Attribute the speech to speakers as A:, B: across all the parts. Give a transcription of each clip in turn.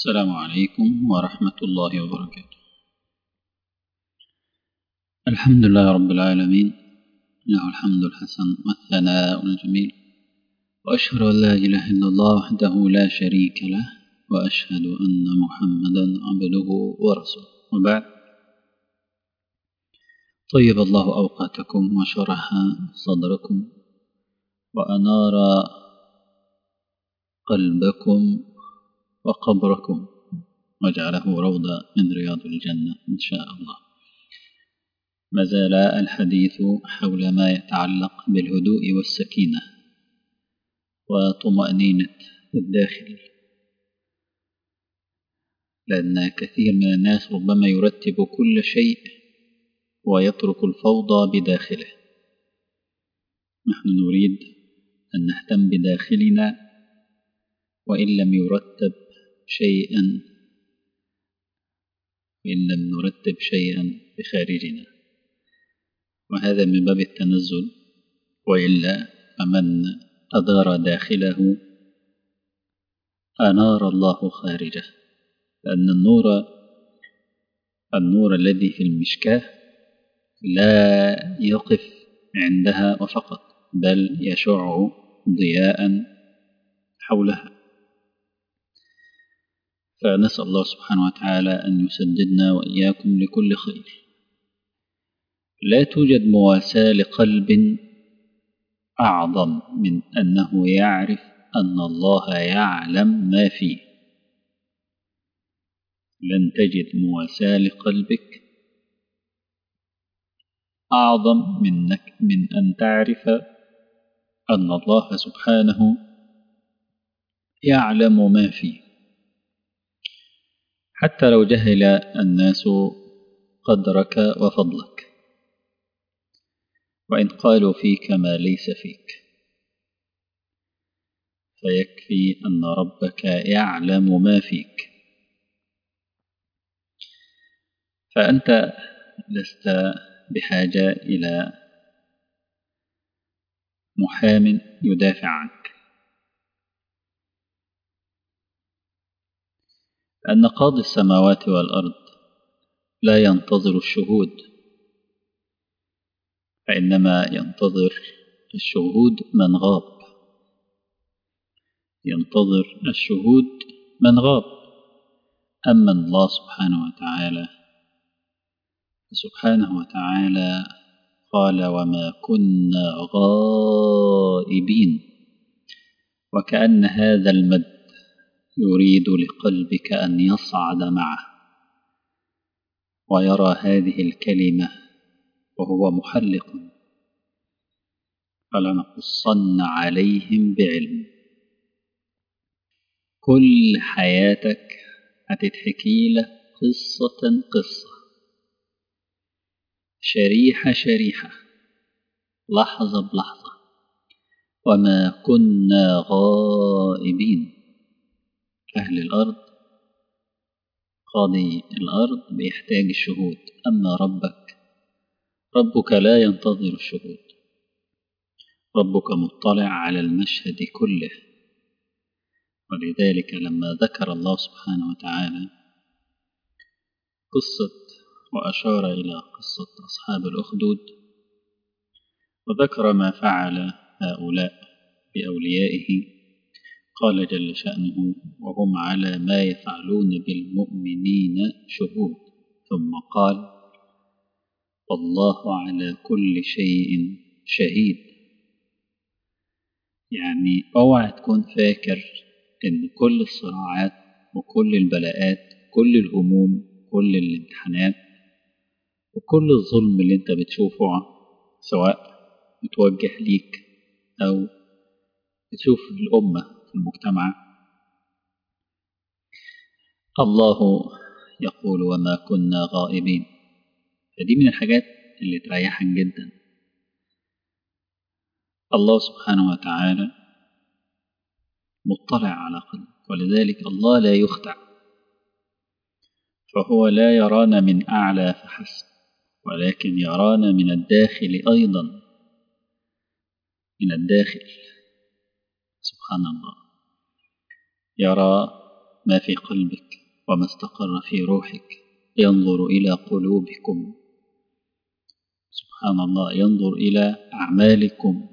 A: السلام عليكم ورحمة الله وبركاته الحمد لله رب العالمين له الحمد الحسن والثناء الجميل وأشهد أن لا إله إلا الله وحده لا شريك له وأشهد أن محمدا عبده ورسوله وبعد طيب الله أوقاتكم وشرح صدركم وأنار قلبكم وقبركم وجعله روضة من رياض الجنة إن شاء الله ما زال الحديث حول ما يتعلق بالهدوء والسكينة وطمأنينة الداخل لأن كثير من الناس ربما يرتب كل شيء ويترك الفوضى بداخله نحن نريد أن نهتم بداخلنا وإن لم يرتب شيئا وإن لم نرتب شيئا بخارجنا وهذا من باب التنزل وإلا فمن أدار داخله أنار الله خارجه لأن النور النور الذي في المشكاه لا يقف عندها وفقط بل يشع ضياء حولها فنسأل الله سبحانه وتعالى أن يسددنا وإياكم لكل خير لا توجد مواساة لقلب أعظم من أنه يعرف أن الله يعلم ما فيه لن تجد مواساة لقلبك أعظم منك من أن تعرف أن الله سبحانه يعلم ما فيه حتى لو جهل الناس قدرك وفضلك وإن قالوا فيك ما ليس فيك فيكفي أن ربك يعلم ما فيك فأنت لست بحاجة إلى محام يدافع عنك أن قاضي السماوات والأرض لا ينتظر الشهود فإنما ينتظر الشهود من غاب ينتظر الشهود من غاب أما الله سبحانه وتعالى سبحانه وتعالى قال وما كنا غائبين وكأن هذا المد يريد لقلبك أن يصعد معه ويرى هذه الكلمة وهو محلق فلنقصن عليهم بعلم كل حياتك هتتحكي لك قصة قصة شريحة شريحة لحظة بلحظة وما كنا غائبين أهل الأرض قاضي الأرض بيحتاج الشهود أما ربك ربك لا ينتظر الشهود ربك مطلع على المشهد كله ولذلك لما ذكر الله سبحانه وتعالى قصة وأشار إلى قصة أصحاب الأخدود وذكر ما فعل هؤلاء بأوليائه قال جل شأنه وهم على ما يفعلون بالمؤمنين شهود ثم قال والله على كل شيء شهيد يعني اوعى تكون فاكر ان كل الصراعات وكل البلاءات كل الهموم كل الامتحانات وكل الظلم اللي انت بتشوفه سواء متوجه ليك او بتشوف الامه في المجتمع الله يقول وما كنا غائبين فدي من الحاجات اللي تريحك جدا الله سبحانه وتعالى مطلع على قلبك ولذلك الله لا يخدع فهو لا يرانا من أعلى فحسب ولكن يرانا من الداخل أيضا من الداخل سبحان الله يرى ما في قلبك وما استقر في روحك ينظر إلى قلوبكم سبحان الله ينظر إلى أعمالكم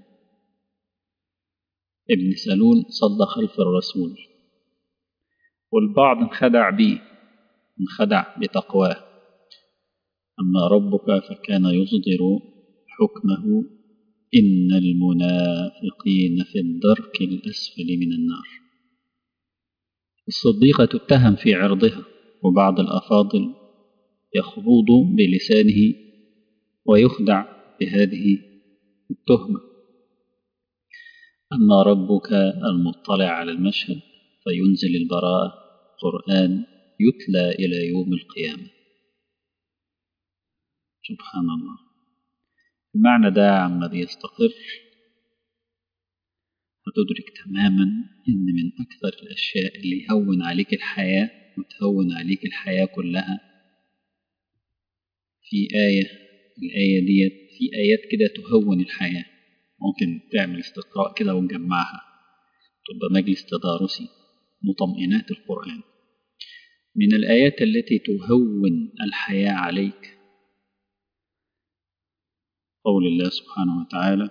A: ابن سلول صد خلف الرسول والبعض انخدع به انخدع بتقواه أما ربك فكان يصدر حكمه إن المنافقين في الدرك الأسفل من النار الصديقة تتهم في عرضها وبعض الأفاضل يخوض بلسانه ويخدع بهذه التهمة أما ربك المطلع على المشهد فينزل البراءة قرآن يتلى إلى يوم القيامة سبحان الله المعنى ده عما بيستقر هتدرك تماما إن من أكثر الأشياء اللي يهون عليك الحياة وتهون عليك الحياة كلها في آية الآية ديت في آيات كده تهون الحياة ممكن تعمل استقراء كده ونجمعها تبقى مجلس تدارسي مطمئنات القرآن من الآيات التي تهون الحياة عليك قول الله سبحانه وتعالى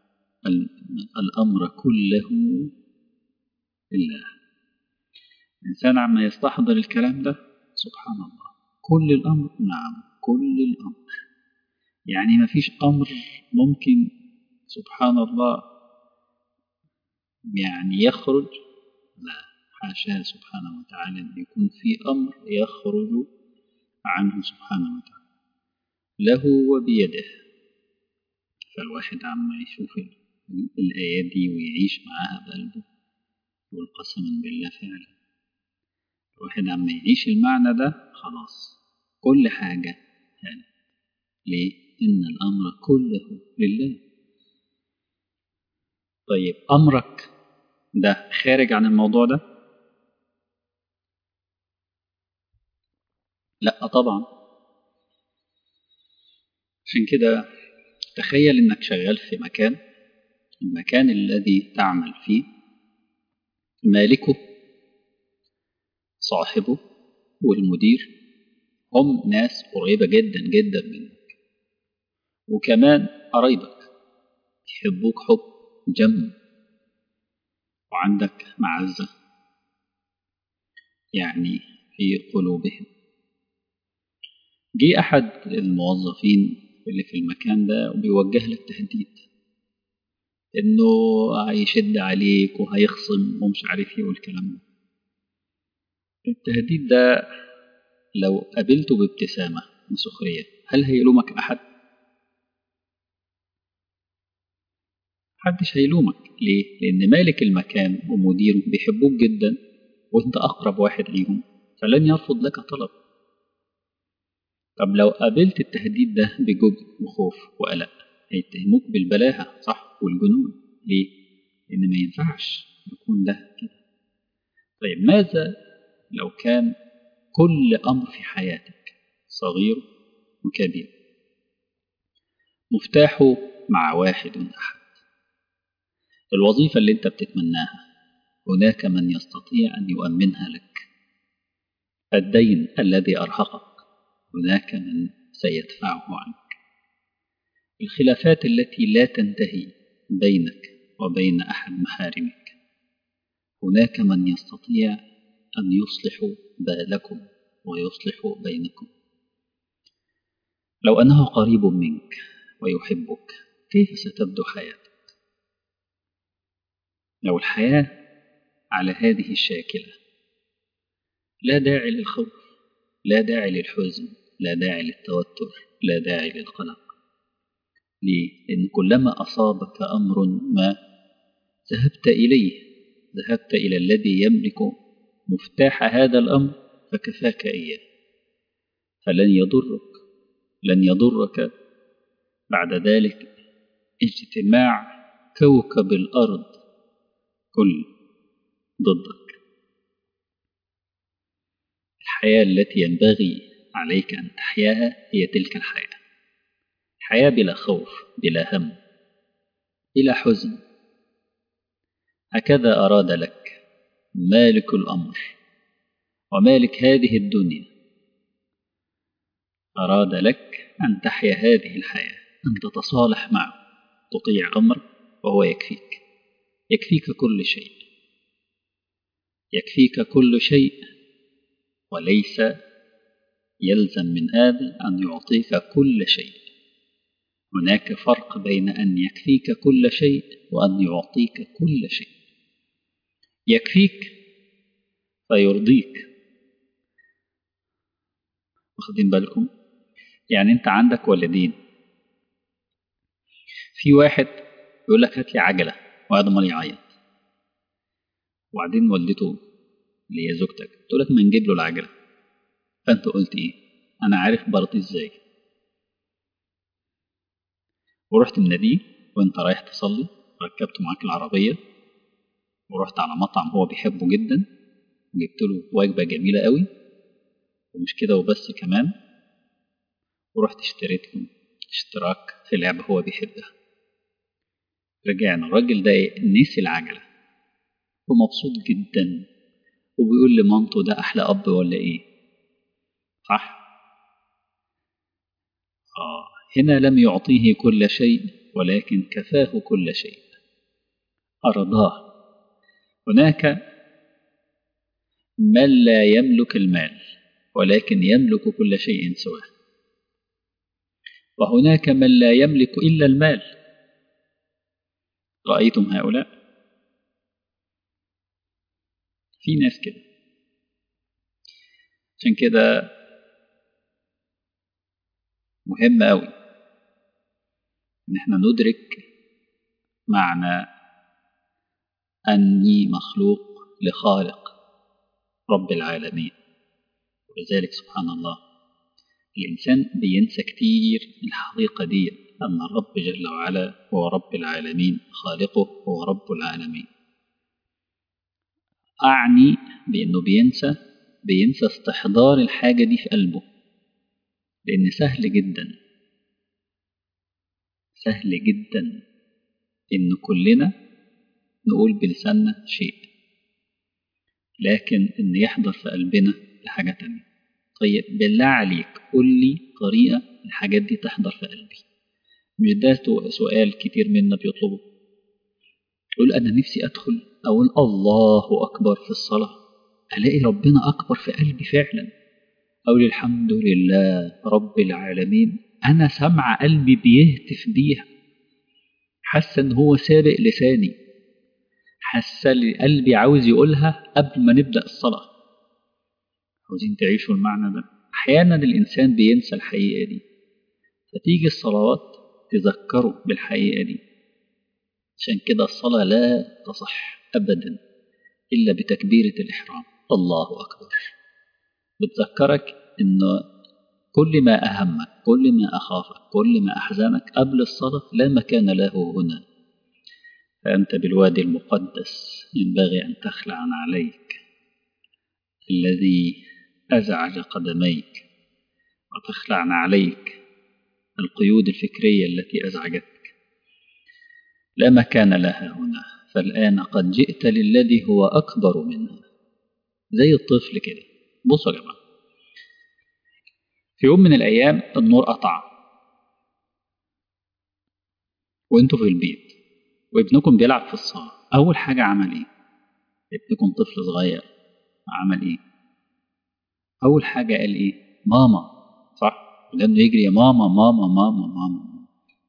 A: الأمر كله لله الإنسان عما يستحضر الكلام ده سبحان الله كل الأمر نعم كل الأمر يعني ما فيش أمر ممكن سبحان الله يعني يخرج لا حاشاه سبحانه وتعالى أن يكون في أمر يخرج عنه سبحانه وتعالى له وبيده فالواحد عما يشوف الآيات دي ويعيش معاها بقلبه يقول قسما بالله فعلا الواحد عما يعيش المعنى ده خلاص كل حاجة هانت ليه؟ إن الأمر كله لله طيب أمرك ده خارج عن الموضوع ده؟ لا طبعا عشان كده تخيل انك شغال في مكان المكان الذي تعمل فيه مالكه صاحبه والمدير هم ناس قريبة جدا جدا منك وكمان قرايبك يحبوك حب جم وعندك معزة يعني في قلوبهم جه أحد الموظفين اللي في المكان ده وبيوجه لك تهديد إنه هيشد عليك وهيخصم ومش عارف إيه والكلام ده التهديد ده لو قابلته بابتسامة وسخرية هل هيلومك أحد؟ محدش هيلومك ليه؟ لأن مالك المكان ومديره بيحبوك جدا وأنت أقرب واحد ليهم فلن يرفض لك طلب طب لو قابلت التهديد ده بجبن وخوف وقلق هيتهموك بالبلاهة صح والجنون ليه؟ لأن ما ينفعش يكون ده كده طيب ماذا لو كان كل أمر في حياتك صغير وكبير مفتاحه مع واحد أحد الوظيفة اللي أنت بتتمناها هناك من يستطيع أن يؤمنها لك الدين الذي أرهقك هناك من سيدفعه عنك الخلافات التي لا تنتهي بينك وبين أحد محارمك هناك من يستطيع أن يصلح بالكم ويصلح بينكم لو أنه قريب منك ويحبك كيف ستبدو حياتك لو الحياة على هذه الشاكلة لا داعي للخوف لا داعي للحزن لا داعي للتوتر لا داعي للقلق ليه؟ لأن كلما أصابك أمر ما ذهبت إليه ذهبت إلى الذي يملك مفتاح هذا الأمر فكفاك إياه فلن يضرك لن يضرك بعد ذلك اجتماع كوكب الأرض كل ضدك الحياة التي ينبغي عليك أن تحياها هي تلك الحياة حياة بلا خوف بلا هم بلا حزن هكذا أراد لك مالك الأمر ومالك هذه الدنيا أراد لك أن تحيا هذه الحياة أن تتصالح معه تطيع أمره وهو يكفيك يكفيك كل شيء يكفيك كل شيء وليس يلزم من هذا أن يعطيك كل شيء هناك فرق بين أن يكفيك كل شيء وأن يعطيك كل شيء يكفيك فيرضيك واخدين بالكم يعني انت عندك ولدين في واحد يقول لك هات لي عجله وقاعد امال يعيط وبعدين والدته اللي هي زوجتك تقول لك ما نجيب له العجله فانت قلت ايه انا عارف برضي ازاي ورحت مناديه وانت رايح تصلي ركبته معاك العربيه ورحت على مطعم هو بيحبه جدا وجبت له وجبه جميله قوي ومش كده وبس كمان ورحت اشتريت له اشتراك في لعبة هو بيحبها رجعنا الراجل ده نسي العجلة ومبسوط جدا وبيقول لمامته ده أحلى أب ولا إيه صح آه هنا لم يعطيه كل شيء ولكن كفاه كل شيء أرضاه هناك من لا يملك المال ولكن يملك كل شيء سواه وهناك من لا يملك إلا المال رأيتم هؤلاء في ناس كده عشان كده مهم أوي إن احنا ندرك معنى أني مخلوق لخالق رب العالمين ولذلك سبحان الله الإنسان بينسى كتير الحقيقة دي أن الرب جل وعلا هو رب العالمين خالقه هو رب العالمين أعني بأنه بينسى بينسى استحضار الحاجة دي في قلبه لأن سهل جدا سهل جدا إن كلنا نقول بلساننا شيء لكن إن يحضر في قلبنا لحاجة تانية طيب بالله عليك قول لي طريقة الحاجات دي تحضر في قلبي مش ده سؤال كتير منا بيطلبه يقول أنا نفسي أدخل أقول الله أكبر في الصلاة ألاقي ربنا أكبر في قلبي فعلا أقول الحمد لله رب العالمين أنا سمع قلبي بيهتف بيها حاسة إن هو سابق لساني حاسة قلبي عاوز يقولها قبل ما نبدأ الصلاة عاوزين تعيشوا المعنى ده أحيانا الإنسان بينسى الحقيقة دي فتيجي الصلوات تذكره بالحقيقة دي عشان كده الصلاة لا تصح أبدا إلا بتكبيرة الإحرام الله أكبر بتذكرك إن كل ما أهمك كل ما أخافك كل ما أحزنك قبل الصلاة لا مكان له هنا فأنت بالوادي المقدس ينبغي أن تخلع عن عليك الذي أزعج قدميك وتخلع عن عليك القيود الفكرية التي أزعجتك لا مكان لها هنا فالآن قد جئت للذي هو أكبر منها زي الطفل كده بصوا يا جماعة في يوم من الأيام النور قطع وانتوا في البيت وابنكم بيلعب في الصالة أول حاجة عمل إيه؟ ابنكم طفل صغير عمل إيه؟ أول حاجة قال إيه؟ ماما صح؟ ولأنه يجري يا ماما ماما ماما ماما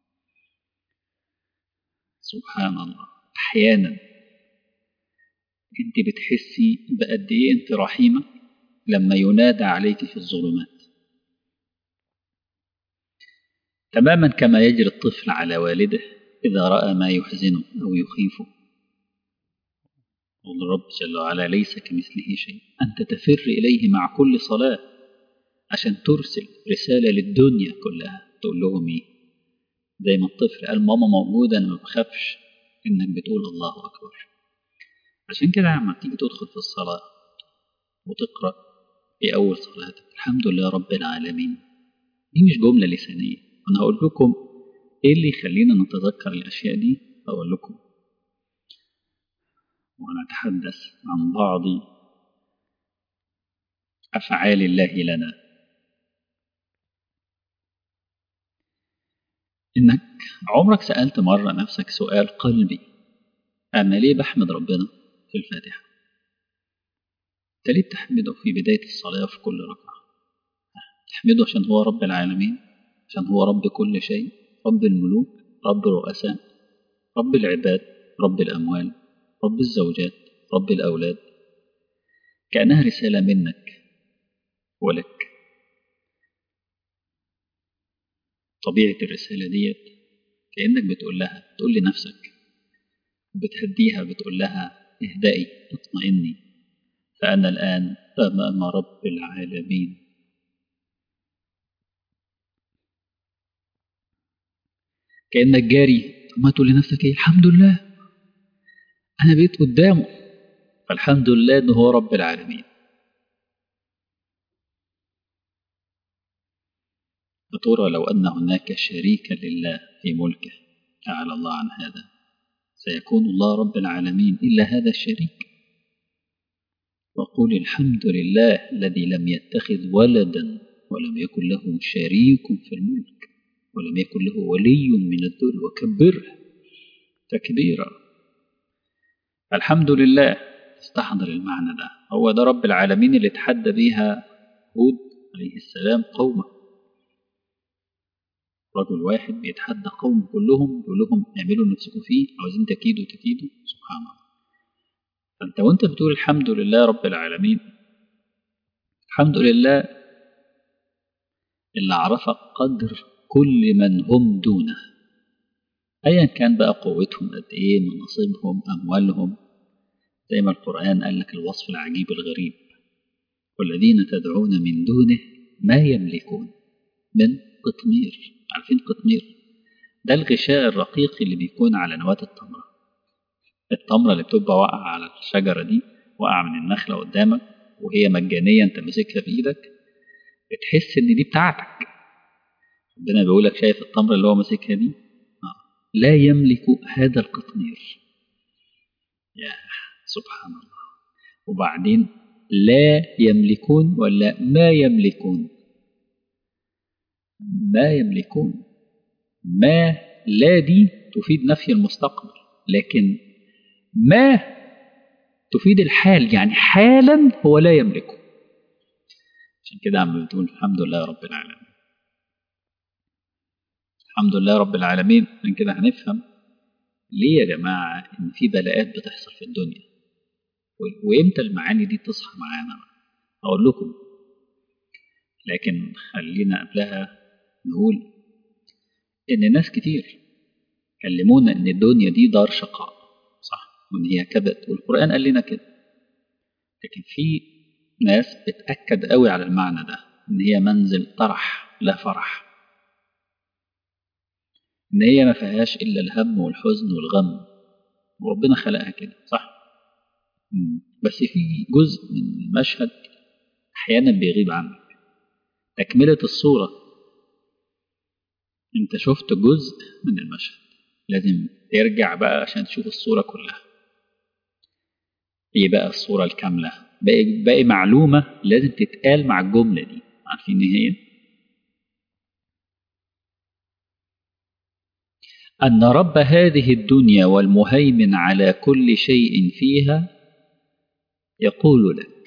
A: سبحان الله أحيانا أنت بتحسي بقد إيه أنت رحيمة لما ينادى عليك في الظلمات تماما كما يجري الطفل على والده إذا رأى ما يحزنه أو يخيفه والرب جل وعلا ليس كمثله شيء أنت تفر إليه مع كل صلاة عشان ترسل رسالة للدنيا كلها تقول لهم إيه زي ما الطفل قال ماما موجودة أنا ما بخافش إنك بتقول الله أكبر عشان كده لما تيجي تدخل في الصلاة وتقرأ في أول صلاتك الحمد لله رب العالمين دي مش جملة لسانية أنا هقول لكم إيه اللي يخلينا نتذكر الأشياء دي أقول لكم ونتحدث عن بعض أفعال الله لنا إنك عمرك سألت مرة نفسك سؤال قلبي أنا ليه بحمد ربنا في الفاتحة أنت ليه بتحمده في بداية الصلاة وفي كل ركعة تحمده عشان هو رب العالمين عشان هو رب كل شيء رب الملوك رب الرؤساء رب العباد رب الأموال رب الزوجات رب الأولاد كأنها رسالة منك ولك طبيعة الرسالة ديت كأنك بتقول لها تقول لنفسك بتهديها بتقول لها اهدئي اطمئني فأنا الآن أمام رب العالمين كأنك جاري ثم تقول لنفسك ايه الحمد لله أنا بقيت قدامه فالحمد لله إنه هو رب العالمين فترى لو أن هناك شريكا لله في ملكه تعالى الله عن هذا سيكون الله رب العالمين إلا هذا الشريك وقل الحمد لله الذي لم يتخذ ولدا ولم يكن له شريك في الملك ولم يكن له ولي من الذل وكبره تكبيرا الحمد لله استحضر المعنى ده هو ده رب العالمين اللي تحدى بيها هود عليه السلام قومه رجل واحد بيتحدى قوم كلهم يقول لهم اعملوا نفسكم فيه عاوزين تكيدوا تكيدوا سبحان الله فانت وانت بتقول الحمد لله رب العالمين الحمد لله اللي عرفك قدر كل من هم دونه ايا كان بقى قوتهم قد ايه مناصبهم اموالهم زي ما القران قال لك الوصف العجيب الغريب والذين تدعون من دونه ما يملكون من قطمير عارفين قطمير ده الغشاء الرقيق اللي بيكون على نواة التمرة التمرة اللي بتبقى واقعة على الشجرة دي واقعة من النخلة قدامك وهي مجانية انت ماسكها بإيدك بتحس ان دي بتاعتك ربنا بيقول لك شايف التمرة اللي هو ماسكها دي لا يملك هذا القطمير يا سبحان الله وبعدين لا يملكون ولا ما يملكون ما يملكون ما لا دي تفيد نفي المستقبل لكن ما تفيد الحال يعني حالا هو لا يملكه عشان كده عم بتقول الحمد لله رب العالمين الحمد لله رب العالمين من كده هنفهم ليه يا جماعة إن في بلاءات بتحصل في الدنيا وإمتى المعاني دي تصحى معانا أقول لكم لكن خلينا قبلها نقول إن ناس كتير كلمونا إن الدنيا دي دار شقاء صح وإن هي كبت والقرآن قال لنا كده لكن في ناس بتأكد قوي على المعنى ده إن هي منزل طرح لا فرح إن هي ما فيهاش إلا الهم والحزن والغم وربنا خلقها كده صح بس في جزء من المشهد أحيانا بيغيب عنك تكملة الصورة انت شفت جزء من المشهد لازم ترجع بقى عشان تشوف الصورة كلها ايه بقى الصورة الكاملة باقي, باقي معلومة لازم تتقال مع الجملة دي عارفين ايه هي أن رب هذه الدنيا والمهيمن على كل شيء فيها يقول لك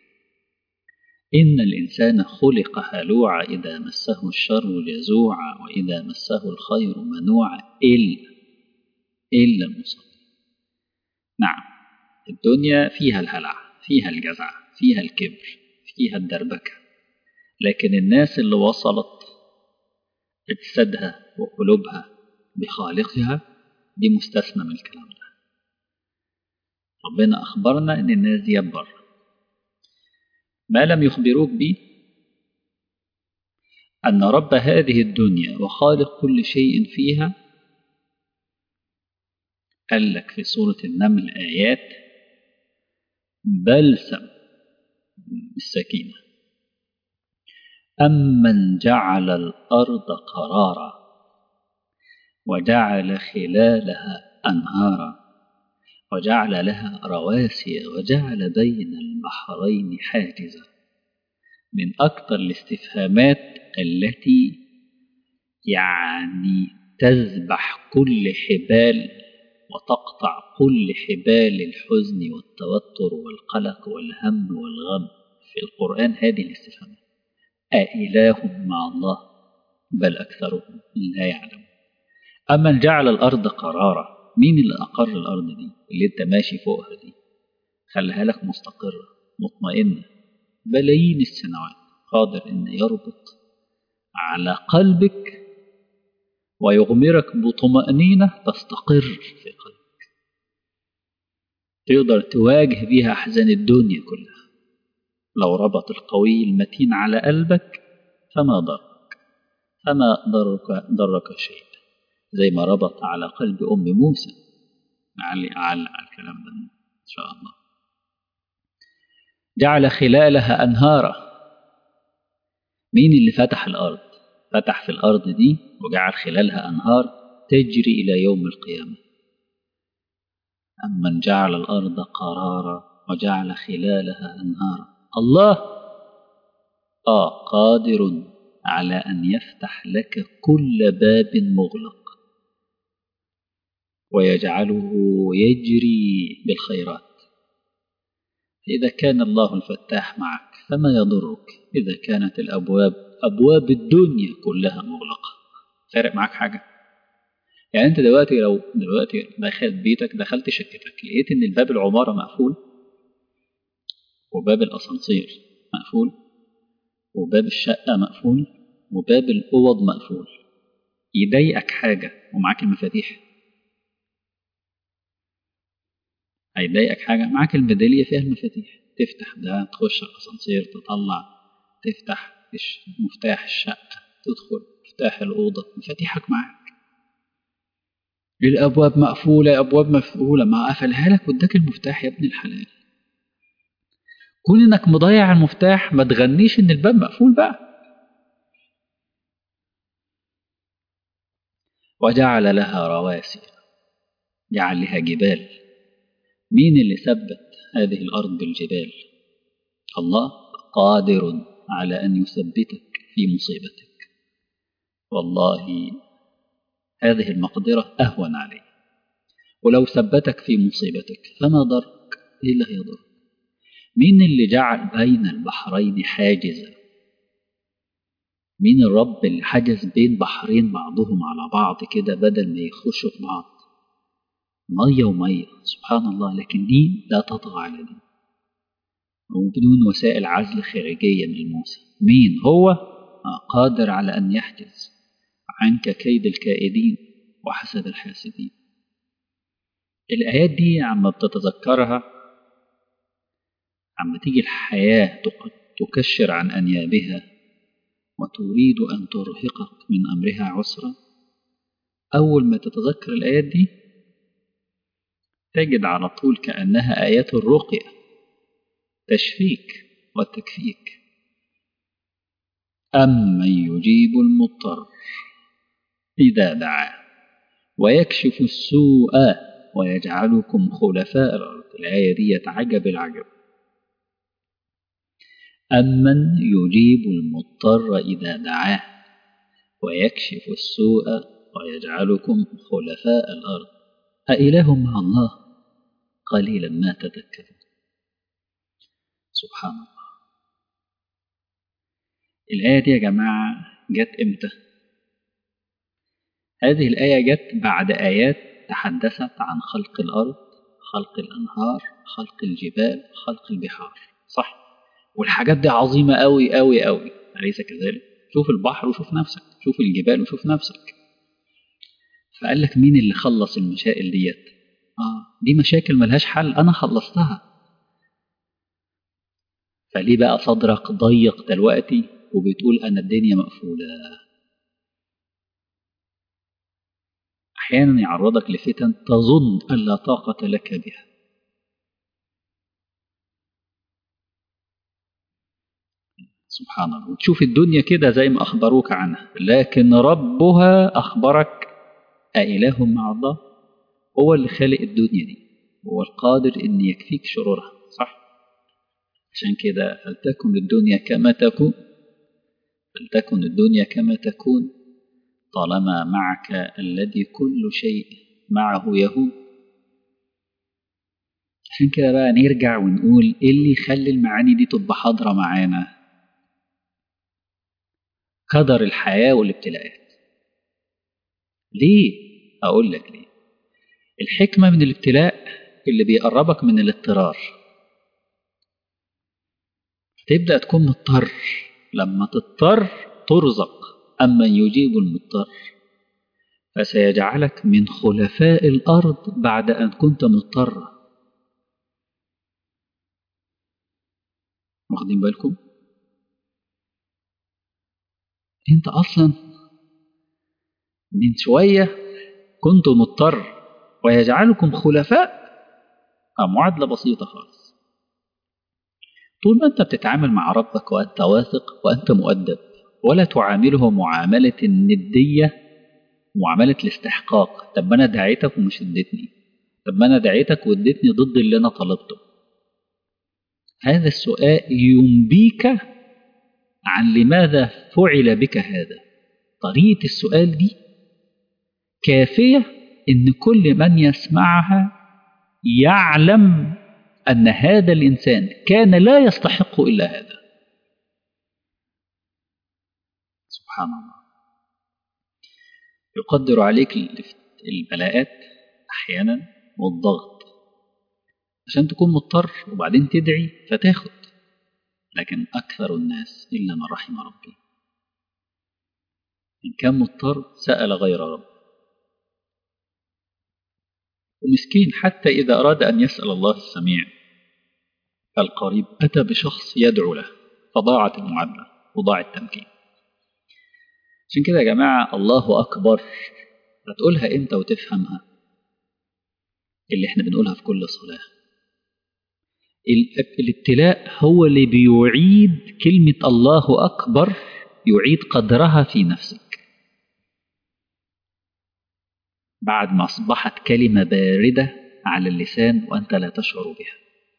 A: إن الإنسان خلق هلوعا إذا مسه الشر جزوعا وإذا مسه الخير منوعا إلا إلا المصلي نعم الدنيا فيها الهلع فيها الجزع فيها الكبر فيها الدربكة لكن الناس اللي وصلت اجسادها وقلوبها بخالقها دي مستثنى من الكلام ده ربنا أخبرنا إن الناس دي بره ما لم يخبروك به أن رب هذه الدنيا وخالق كل شيء فيها قال لك في سورة النمل آيات بلسم السكينة أمن جعل الأرض قرارا وجعل خلالها أنهارا وجعل لها رواسي وجعل بين البحرين حاجزا من أكثر الاستفهامات التي يعني تذبح كل حبال وتقطع كل حبال الحزن والتوتر والقلق والهم والغم في القرآن هذه الاستفهامات أإله مع الله بل أكثرهم لا يعلم أمن جعل الأرض قرارا مين اللي أقر الأرض دي اللي أنت ماشي فوقها دي خليها لك مستقرة مطمئنة بلايين السنوات قادر أن يربط على قلبك ويغمرك بطمأنينة تستقر في قلبك تقدر تواجه بيها أحزان الدنيا كلها لو ربط القوي المتين على قلبك فما ضرك فما ضرك ضرك شيء زي ما ربط على قلب أم موسى علي أعلق على الكلام ده إن شاء الله جعل خلالها أنهارا مين اللي فتح الأرض فتح في الأرض دي وجعل خلالها أنهار تجري إلى يوم القيامة أمن جعل الأرض قرارا وجعل خلالها أنهارا الله آه قادر على أن يفتح لك كل باب مغلق ويجعله يجري بالخيرات إذا كان الله الفتاح معك فما يضرك إذا كانت الأبواب أبواب الدنيا كلها مغلقة فارق معاك حاجة يعني أنت دلوقتي لو دلوقتي دخلت بيتك دخلت شقتك لقيت إن الباب العمارة مقفول وباب الأسانسير مقفول وباب الشقة مقفول وباب الأوض مقفول يضايقك حاجة ومعاك المفاتيح هيضايقك حاجة معاك الميدالية فيها المفاتيح تفتح ده تخش الأسانسير تطلع تفتح مفتاح الشقة تدخل مفتاح الأوضة مفاتيحك معاك الأبواب مقفولة أبواب مقفولة ما قفلها لك واداك المفتاح يا ابن الحلال كون إنك مضيع المفتاح ما تغنيش إن الباب مقفول بقى وجعل لها رواسي جعل لها جبال مين اللي ثبت هذه الأرض بالجبال الله قادر على أن يثبتك في مصيبتك والله هذه المقدرة أهون عليه ولو ثبتك في مصيبتك فما ضرك إيه اللي هيضرك مين اللي جعل بين البحرين حاجزا مين الرب اللي حجز بين بحرين بعضهم على بعض كده بدل ما يخشوا في بعض مية ومية سبحان الله لكن دي لا تطغى على دي وبدون وسائل عزل خارجية ملموسة مين هو قادر على أن يحجز عنك كيد الكائدين وحسد الحاسدين الآيات دي عما بتتذكرها عما تيجي الحياة تكشر عن أنيابها وتريد أن ترهقك من أمرها عسرا أول ما تتذكر الآيات دي تجد على طول كأنها آيات الرقية تشفيك وتكفيك أمن يجيب المضطر إذا دعاه ويكشف السوء ويجعلكم خلفاء الأرض الآية دي عجب العجب أمن يجيب المضطر إذا دعاه ويكشف السوء ويجعلكم خلفاء الأرض أإله مع الله قليلا ما تذكرون سبحان الله الآية دي يا جماعة جت إمتى؟ هذه الآية جت بعد آيات تحدثت عن خلق الأرض خلق الأنهار خلق الجبال خلق البحار صح والحاجات دي عظيمة أوي أوي أوي أليس كذلك؟ شوف البحر وشوف نفسك شوف الجبال وشوف نفسك فقال لك مين اللي خلص المشاكل ديت آه دي مشاكل ملهاش حل أنا خلصتها فليه بقى صدرك ضيق دلوقتي وبتقول أنا الدنيا مقفولة أحيانا يعرضك لفتن تظن أن لا طاقة لك بها سبحان الله وتشوف الدنيا كده زي ما أخبروك عنها لكن ربها أخبرك أإله مع الله هو اللي خالق الدنيا دي هو القادر إن يكفيك شرورها صح عشان كده فلتكن الدنيا كما تكون فلتكن الدنيا كما تكون طالما معك الذي كل شيء معه يهون عشان كده بقى نرجع ونقول ايه اللي يخلي المعاني دي تبقى حاضرة معانا قدر الحياة والابتلاءات ليه؟ أقول لك ليه الحكمة من الابتلاء اللي بيقربك من الاضطرار تبدأ تكون مضطر لما تضطر ترزق أما يجيب المضطر فسيجعلك من خلفاء الأرض بعد أن كنت مضطرا واخدين بالكم انت اصلا من شويه كنت مضطر ويجعلكم خلفاء معادله بسيطه خالص طول ما انت بتتعامل مع ربك وانت واثق وانت مؤدب ولا تعامله معامله النديه معامله الاستحقاق طب ما انا دعيتك ومش اديتني طب ما انا دعيتك واديتني ضد اللي انا طلبته هذا السؤال ينبيك عن لماذا فعل بك هذا طريقة السؤال دي كافية إن كل من يسمعها يعلم أن هذا الإنسان كان لا يستحق إلا هذا سبحان الله يقدر عليك البلاءات أحيانا والضغط عشان تكون مضطر وبعدين تدعي فتاخد لكن أكثر الناس إلا من رحم ربي إن كان مضطر سأل غير رب ومسكين حتى إذا أراد أن يسأل الله السميع القريب أتى بشخص يدعو له فضاعت المعادلة وضاع التمكين عشان كده يا جماعة الله أكبر هتقولها إمتى وتفهمها اللي احنا بنقولها في كل صلاة الابتلاء هو اللي بيعيد كلمة الله أكبر يعيد قدرها في نفسك بعد ما أصبحت كلمة باردة على اللسان وأنت لا تشعر بها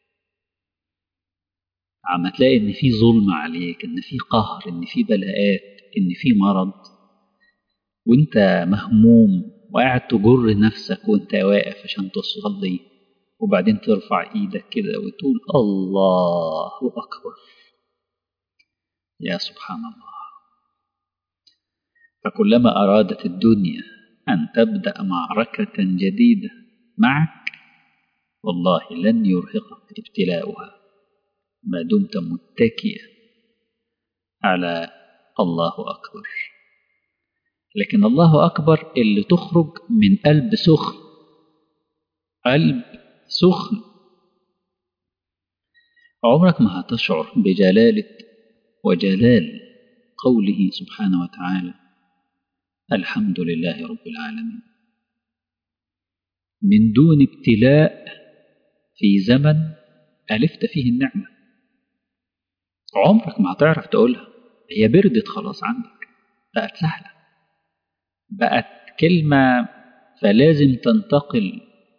A: عم تلاقي إن في ظلم عليك إن في قهر إن في بلاءات إن في مرض وأنت مهموم وقاعد تجر نفسك وأنت واقف عشان تصلي وبعدين ترفع ايدك كده وتقول الله اكبر يا سبحان الله فكلما ارادت الدنيا ان تبدا معركه جديده معك والله لن يرهقك ابتلاؤها ما دمت متكئا على الله اكبر لكن الله اكبر اللي تخرج من قلب سخن قلب سخن عمرك ما هتشعر بجلالة وجلال قوله سبحانه وتعالى الحمد لله رب العالمين من دون ابتلاء في زمن ألفت فيه النعمة عمرك ما هتعرف تقولها هي بردت خلاص عندك بقت سهلة بقت كلمة فلازم تنتقل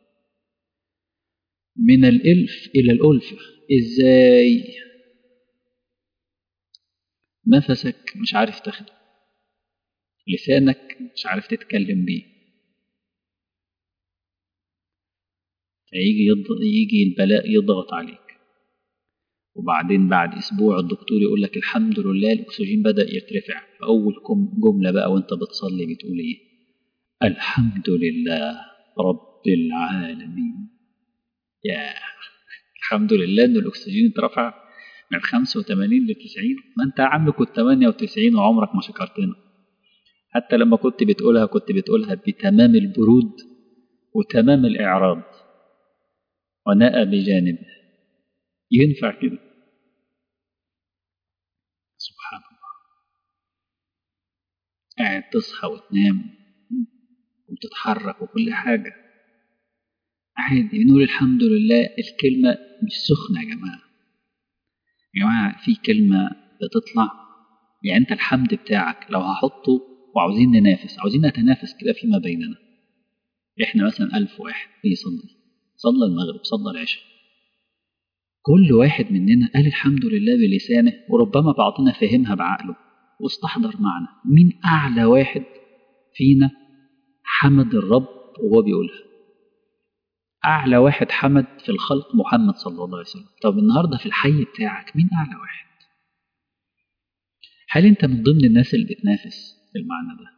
A: من الإلف إلى الألفة إزاي نفسك مش عارف تاخده لسانك مش عارف تتكلم بيه فيجي يجي البلاء يضغط عليك وبعدين بعد أسبوع الدكتور يقول لك الحمد لله الأكسجين بدأ يرتفع أول جملة بقى وأنت بتصلي بتقول إيه الحمد لله رب العالمين يا الحمد لله ان الاكسجين اترفع من 85 ل 90 ما انت يا عم كنت 98 وعمرك ما شكرتنا حتى لما كنت بتقولها كنت بتقولها بتمام البرود وتمام الاعراض ونأى بجانبه ينفع كده سبحان الله قاعد تصحى وتنام وتتحرك وكل حاجه عادي بنقول الحمد لله الكلمة مش سخنة يا جماعة يا جماعة في كلمة بتطلع يعني أنت الحمد بتاعك لو هحطه وعاوزين ننافس عاوزين نتنافس كده فيما بيننا إحنا مثلا ألف واحد بيصلي صلى المغرب صلى العشاء كل واحد مننا قال الحمد لله بلسانه وربما بعضنا فهمها بعقله واستحضر معنى مين أعلى واحد فينا حمد الرب وهو بيقولها أعلى واحد حمد في الخلق محمد صلى الله عليه وسلم طب النهاردة في الحي بتاعك مين أعلى واحد هل أنت من ضمن الناس اللي بتنافس في المعنى ده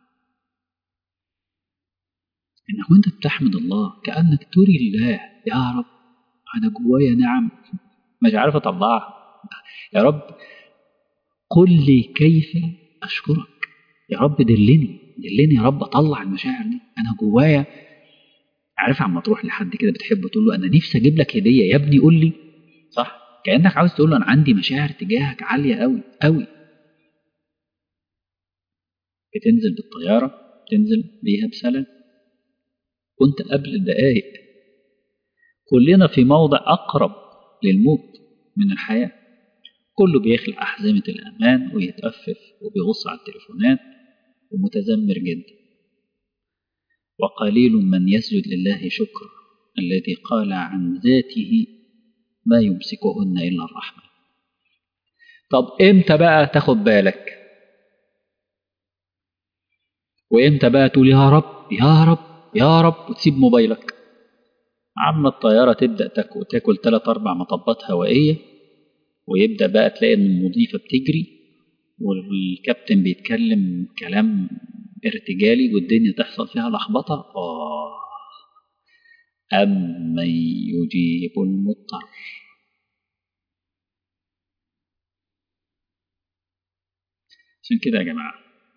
A: إنك وأنت بتحمد الله كأنك تري الله يا رب أنا جوايا نعم مش عارف أطلعها يا رب قل لي كيف أشكرك يا رب دلني دلني يا رب أطلع المشاعر دي أنا جوايا عارف عم تروح لحد كده بتحبه تقول له أنا نفسي أجيب لك هدية يا ابني قول لي صح كأنك عاوز تقول له أنا عندي مشاعر تجاهك عالية أوي أوي بتنزل بالطيارة تنزل بيها بسلام كنت قبل الدقايق كلنا في موضع أقرب للموت من الحياة كله بيخلع أحزمة الأمان ويتأفف وبيغص على التليفونات ومتذمر جدا وقليل من يسجد لله شكر الذي قال عن ذاته ما يمسكهن إلا الرحمن طب إمتى بقى تاخد بالك وإمتى بقى تقول يا رب يا رب يا رب وتسيب موبايلك عم الطيارة تبدأ تاكل, تاكل تلات أربع مطبات هوائية ويبدأ بقى تلاقي إن المضيفة بتجري والكابتن بيتكلم كلام ارتجالي والدنيا تحصل فيها لخبطة آه أمن يجيب المضطر عشان كده يا جماعة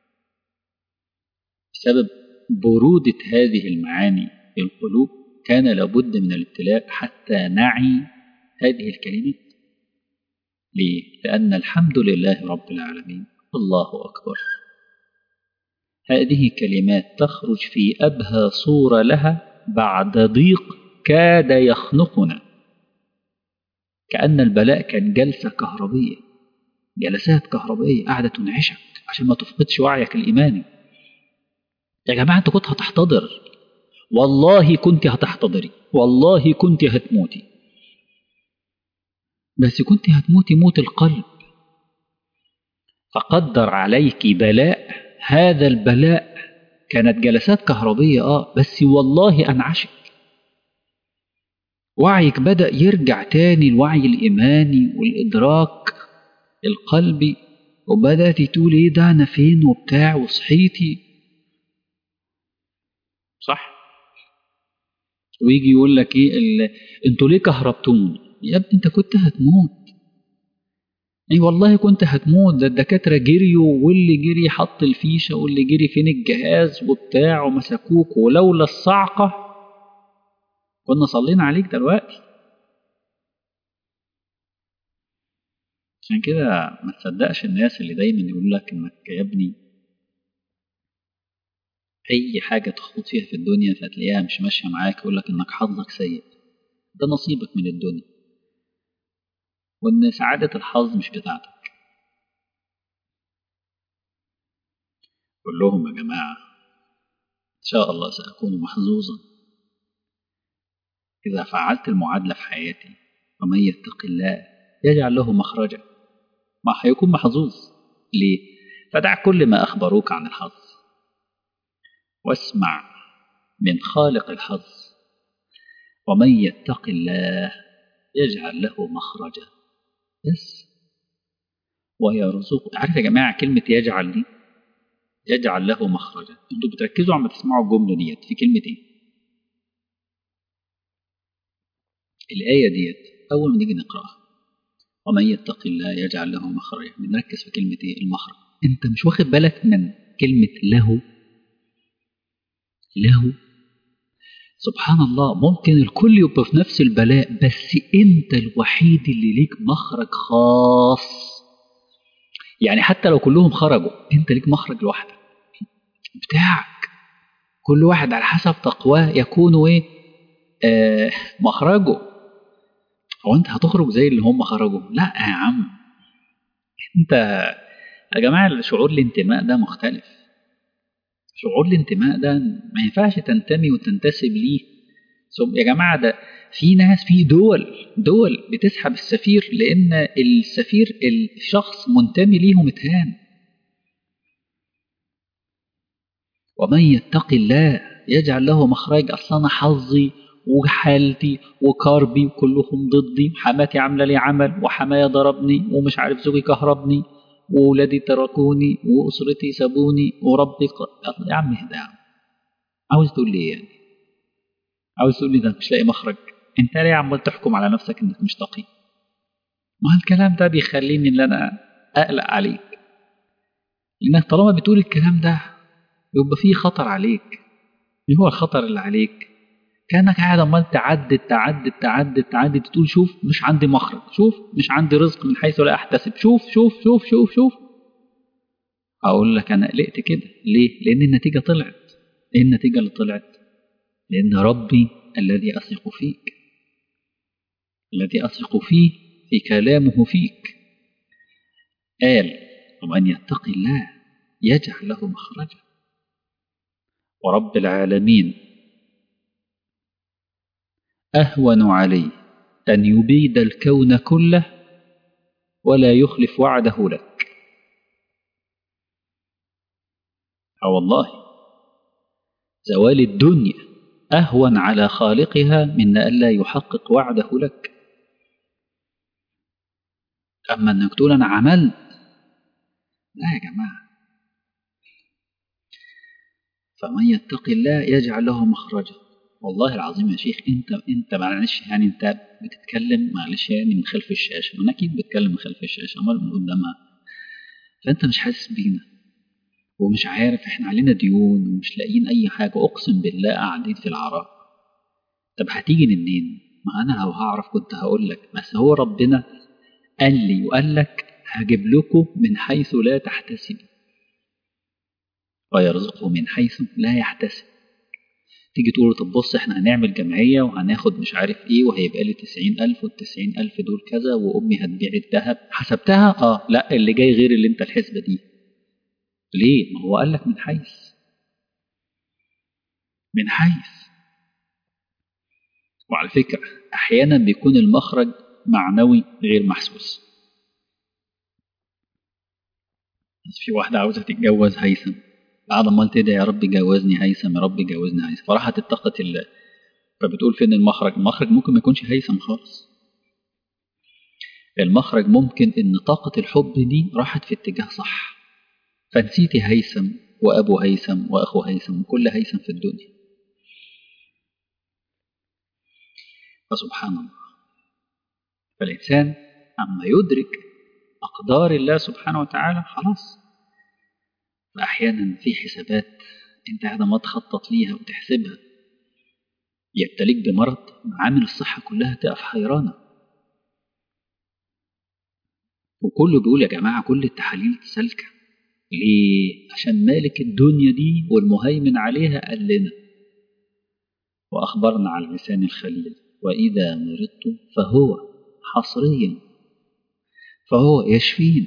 A: بسبب برودة هذه المعاني في القلوب كان لابد من الابتلاء حتى نعي هذه الكلمات ليه؟ لأن الحمد لله رب العالمين الله أكبر هذه كلمات تخرج في أبهى صورة لها بعد ضيق كاد يخنقنا كأن البلاء كان جلسة كهربية جلسات كهربية قاعدة تنعشك عشان ما تفقدش وعيك الإيماني يا جماعة أنت كنت هتحتضر والله كنت هتحتضري والله كنت هتموتي بس كنت هتموتي موت القلب فقدر عليك بلاء هذا البلاء كانت جلسات كهربية آه بس والله أنعشك وعيك بدأ يرجع تاني الوعي الإيماني والإدراك القلبي وبدأت تقول إيه ده أنا فين وبتاع وصحيتي صح ويجي يقول لك إيه أنتوا ليه كهربتوني يا ابني أنت كنت هتموت اي والله كنت هتموت ده الدكاتره جريوا واللي جري حط الفيشه واللي جري فين الجهاز وبتاع ومسكوك ولولا الصعقه كنا صلينا عليك دلوقتي عشان كده ما تصدقش الناس اللي دايما يقول لك انك يا ابني اي حاجه تخوض فيها في الدنيا فتلاقيها مش ماشيه معاك يقول لك انك حظك سيء ده نصيبك من الدنيا وإن سعادة الحظ مش بتاعتك قول لهم يا جماعة إن شاء الله سأكون محظوظا إذا فعلت المعادلة في حياتي ومن يتق الله يجعل له مخرجا ما هيكون محظوظ ليه؟ فدع كل ما أخبروك عن الحظ واسمع من خالق الحظ ومن يتق الله يجعل له مخرجا بس ويرزق عارف يا جماعة كلمة يجعل دي يجعل له مخرجا انتوا بتركزوا عم تسمعوا الجملة ديت في كلمة ايه الآية ديت أول ما نيجي نقرأها ومن يتق الله يجعل له مخرجا بنركز في كلمة ايه المخرج انت مش واخد بالك من كلمة له له سبحان الله ممكن الكل يبقى في نفس البلاء بس انت الوحيد اللي ليك مخرج خاص يعني حتى لو كلهم خرجوا انت ليك مخرج لوحدك بتاعك كل واحد على حسب تقواه يكون ايه آه مخرجه هو انت هتخرج زي اللي هم خرجوا لا يا عم انت يا جماعه شعور الانتماء ده مختلف شعور الانتماء ده ما ينفعش تنتمي وتنتسب ليه يا جماعة ده في ناس في دول دول بتسحب السفير لان السفير الشخص منتمي ليهم اتهان ومن يتق الله يجعل له مخرج اصلا انا حظي وحالتي وكربي كلهم ضدي حماتي عامله لي عمل وحمايا ضربني ومش عارف زوجي كهربني وولادي تركوني واسرتي سابوني وربي ق... يا عم اهدى يا عم عاوز تقول لي ايه يعني عاوز تقول لي ده مش لاقي مخرج انت ليه عمال تحكم على نفسك انك مش تقي ما الكلام ده بيخليني ان انا اقلق عليك لانك طالما بتقول الكلام ده يبقى فيه خطر عليك ايه هو الخطر اللي عليك كانك قاعد عمال تعدد تعدد تعدد تعدد تقول شوف مش عندي مخرج شوف مش عندي رزق من حيث لا احتسب شوف شوف شوف شوف شوف اقول لك انا قلقت كده ليه لان النتيجه طلعت ايه النتيجه اللي طلعت لان ربي الذي اثق فيك الذي اثق فيه في كلامه فيك قال ومن يتق الله يجعل له مخرجا ورب العالمين أهون عليه أن يبيد الكون كله ولا يخلف وعده لك أو والله زوال الدنيا أهون على خالقها من ألا يحقق وعده لك أما أنك تقول أنا عملت لا يا جماعة فمن يتق الله يجعل له مخرجا والله العظيم يا شيخ انت انت معلش يعني انت بتتكلم معلش يعني من خلف الشاشه وانا اكيد بتكلم من خلف الشاشه امال من قدامها فانت مش حاسس بينا ومش عارف احنا علينا ديون ومش لاقيين اي حاجه اقسم بالله قاعدين في العراء طب هتيجي منين ما انا لو هعرف كنت هقول لك بس هو ربنا قال لي وقال لك هجيب لكم من حيث لا تحتسب ويرزقه من حيث لا يحتسب تيجي تقول طب بص احنا هنعمل جمعية وهناخد مش عارف ايه وهيبقى لي تسعين ألف والتسعين ألف دول كذا وأمي هتبيع الذهب حسبتها اه لا اللي جاي غير اللي انت الحسبة دي ليه ما هو قال لك من حيث من حيث وعلى فكرة أحيانا بيكون المخرج معنوي غير محسوس بس في واحدة عاوزة تتجوز هيثم بعد ما تدعي يا رب جوزني هيثم يا رب جوزني هيثم فراحت اتقت الله فبتقول فين المخرج المخرج ممكن ما يكونش هيثم خالص المخرج ممكن ان طاقة الحب دي راحت في اتجاه صح فنسيتي هيثم وابو هيثم واخو هيثم وكل هيثم في الدنيا فسبحان الله فالإنسان أما يدرك أقدار الله سبحانه وتعالى خلاص فأحيانا في حسابات أنت قاعد ما تخطط ليها وتحسبها يبتليك بمرض معامل الصحة كلها تقف حيرانة وكله بيقول يا جماعة كل التحاليل سالكة ليه؟ عشان مالك الدنيا دي والمهيمن عليها قال لنا وأخبرنا على لسان الخليل وإذا مرضت فهو حصريا فهو يشفين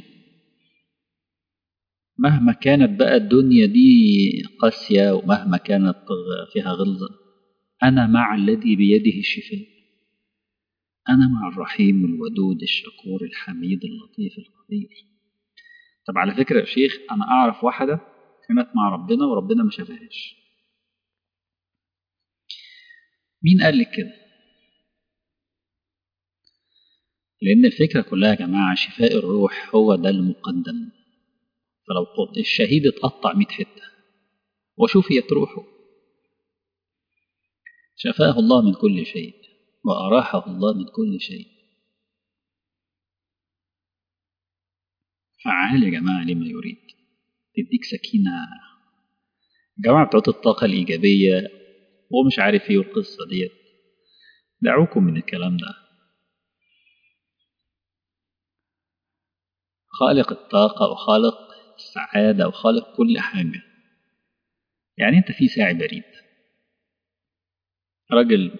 A: مهما كانت بقى الدنيا دي قاسية ومهما كانت فيها غلظة أنا مع الذي بيده الشفاء أنا مع الرحيم الودود الشكور الحميد اللطيف القدير طب على فكرة يا شيخ أنا أعرف واحدة كانت مع ربنا وربنا ما شافهاش مين قال لك كده لأن الفكرة كلها يا جماعة شفاء الروح هو ده المقدم فلو قلت الشهيد اتقطع مئة حتة وشفيت روحه شفاه الله من كل شيء وأراحه الله من كل شيء فعال يا جماعة لما يريد تديك سكينة جماعة بتوع الطاقة الإيجابية ومش عارف ايه والقصة ديت دعوكم من الكلام ده خالق الطاقة وخالق السعادة وخالق كل حاجة يعني انت في ساعي بريد راجل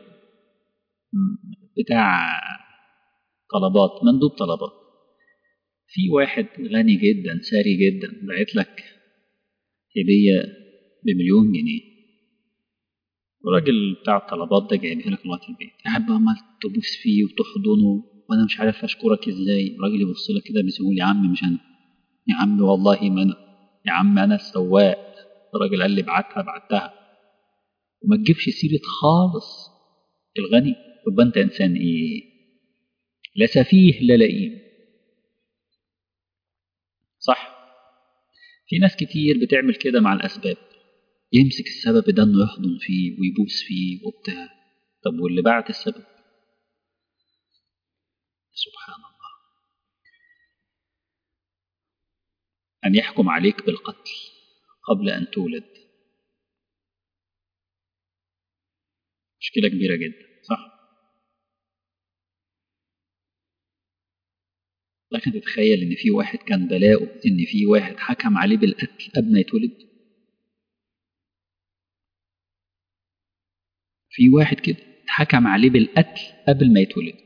A: بتاع طلبات مندوب طلبات في واحد غني جدا ثري جدا بعت لك هدية بمليون جنيه الراجل بتاع الطلبات ده جايبها لك لغايه البيت قاعد بقى عمال تبوس فيه وتحضنه وانا مش عارف اشكرك ازاي الراجل يبص لك كده بيقول يا عم مش انا يا عم والله ما انا يا عم انا السواق الراجل قال لي ابعتها بعتها وما تجيبش سيره خالص الغني يبقى انت انسان ايه لا سفيه لا لئيم صح في ناس كتير بتعمل كده مع الاسباب يمسك السبب ده انه يحضن فيه ويبوس فيه وبتاع طب واللي بعت السبب سبحان الله أن يحكم عليك بالقتل قبل أن تولد مشكلة كبيرة جدا صح لكن تتخيل إن في واحد كان بلاؤه إن في واحد حكم عليه بالقتل قبل ما يتولد في واحد كده اتحكم عليه بالقتل قبل ما يتولد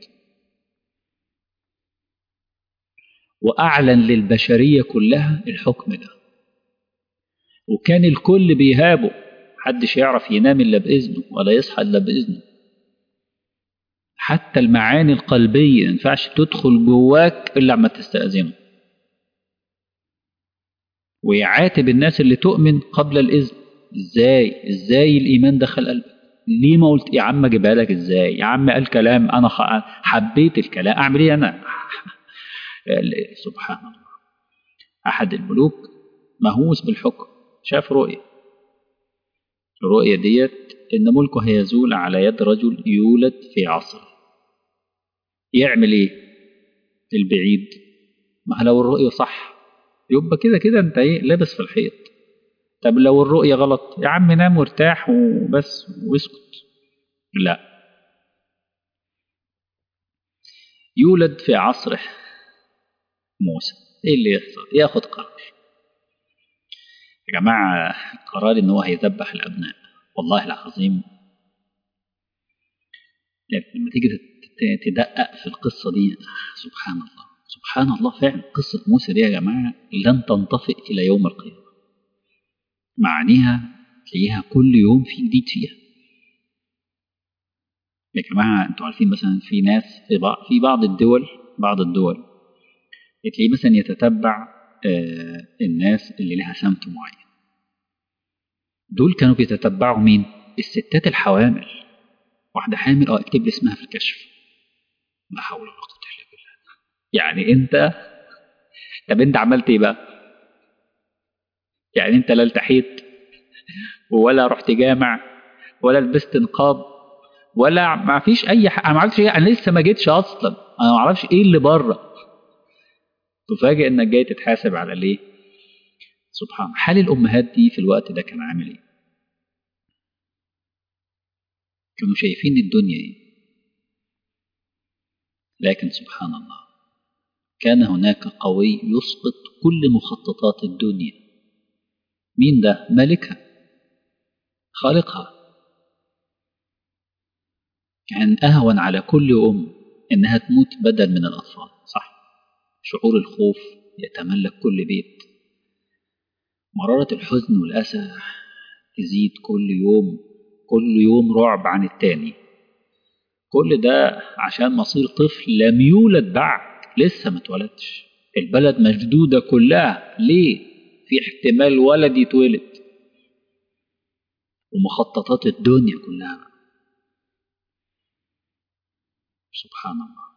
A: وأعلن للبشرية كلها الحكم ده وكان الكل بيهابه محدش يعرف ينام إلا بإذنه ولا يصحى إلا بإذنه حتى المعاني القلبية ما ينفعش تدخل جواك إلا لما تستأذنه ويعاتب الناس اللي تؤمن قبل الإذن إزاي إزاي الإيمان دخل قلبك ليه ما قلت يا عم اجيبها لك ازاي يا عم قال كلام انا حبيت الكلام اعمل ايه انا سبحان الله احد الملوك مهووس بالحكم شاف رؤية الرؤية ديت ان ملكه هيزول على يد رجل يولد في عصره يعمل ايه البعيد ما لو الرؤية صح يبقى كده كده انت ايه لابس في الحيط طب لو الرؤية غلط يا عم نام وارتاح وبس واسكت لا يولد في عصره موسى ايه اللي يحصل ياخد قرار يا جماعة قرار ان هو هيذبح الابناء والله العظيم لما تيجي تدقق في القصة دي سبحان الله سبحان الله فعلا قصة موسى دي يا جماعة لن تنطفئ إلى يوم القيامة معانيها تلاقيها كل يوم في جديد فيها يا جماعة انتوا عارفين مثلا في ناس في بعض, في بعض الدول بعض الدول تلاقيه مثلا يتتبع آه الناس اللي لها سمت معين دول كانوا بيتتبعوا مين الستات الحوامل واحدة حامل اه اكتب لي اسمها في الكشف لا حول ولا قوة إلا بالله يعني انت طب انت عملت ايه بقى يعني انت لا التحيت ولا رحت جامع ولا لبست نقاب ولا ما فيش اي حاجه انا ما عرفتش انا لسه ما جيتش اصلا انا ما اعرفش ايه اللي بره تفاجئ انك جاي تتحاسب على ليه سبحان حال الامهات دي في الوقت ده كان عامل ايه كانوا شايفين الدنيا ايه لكن سبحان الله كان هناك قوي يسقط كل مخططات الدنيا مين ده ملكها خالقها كان أهون على كل أم إنها تموت بدل من الأطفال صح شعور الخوف يتملك كل بيت مرارة الحزن والأسى تزيد كل يوم كل يوم رعب عن التاني كل ده عشان مصير طفل لم يولد بعد لسه ما اتولدش البلد مشدودة كلها ليه في احتمال ولد يتولد ومخططات الدنيا كلها سبحان الله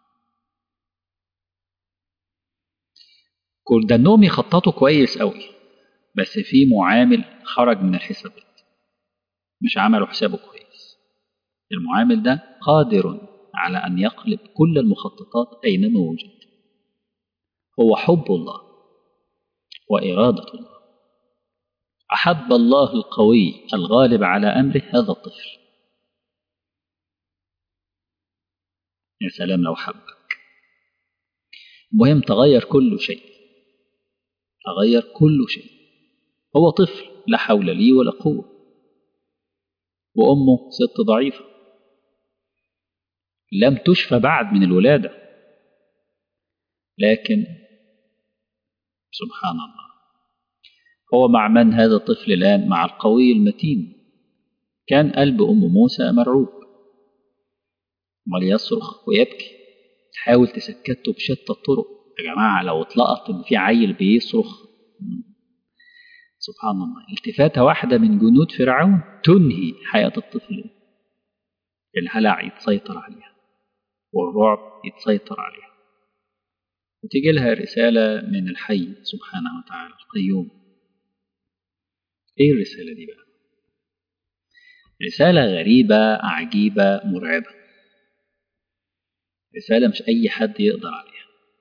A: كل ده انهم يخططوا كويس قوي بس في معامل خرج من الحسابات مش عملوا حسابه كويس المعامل ده قادر على أن يقلب كل المخططات أينما وجد هو حب الله وإرادة الله أحب الله القوي الغالب على أمره هذا الطفل يا سلام لو حبك المهم تغير كل شيء تغير كل شيء هو طفل لا حول لي ولا قوة وأمه ست ضعيفة لم تشفى بعد من الولادة لكن سبحان الله هو مع من هذا الطفل الآن مع القوي المتين كان قلب أم موسى مرعوب امال يصرخ ويبكي تحاول تسكته بشتى الطرق يا جماعة لو اتلقط إن في عيل بيصرخ سبحان الله التفاتة واحدة من جنود فرعون تنهي حياة الطفل الهلع يتسيطر عليها والرعب يتسيطر عليها وتجي لها رسالة من الحي سبحانه وتعالى القيوم ايه الرسالة دي بقى رسالة غريبة عجيبة مرعبة رسالة مش أي حد يقدر عليها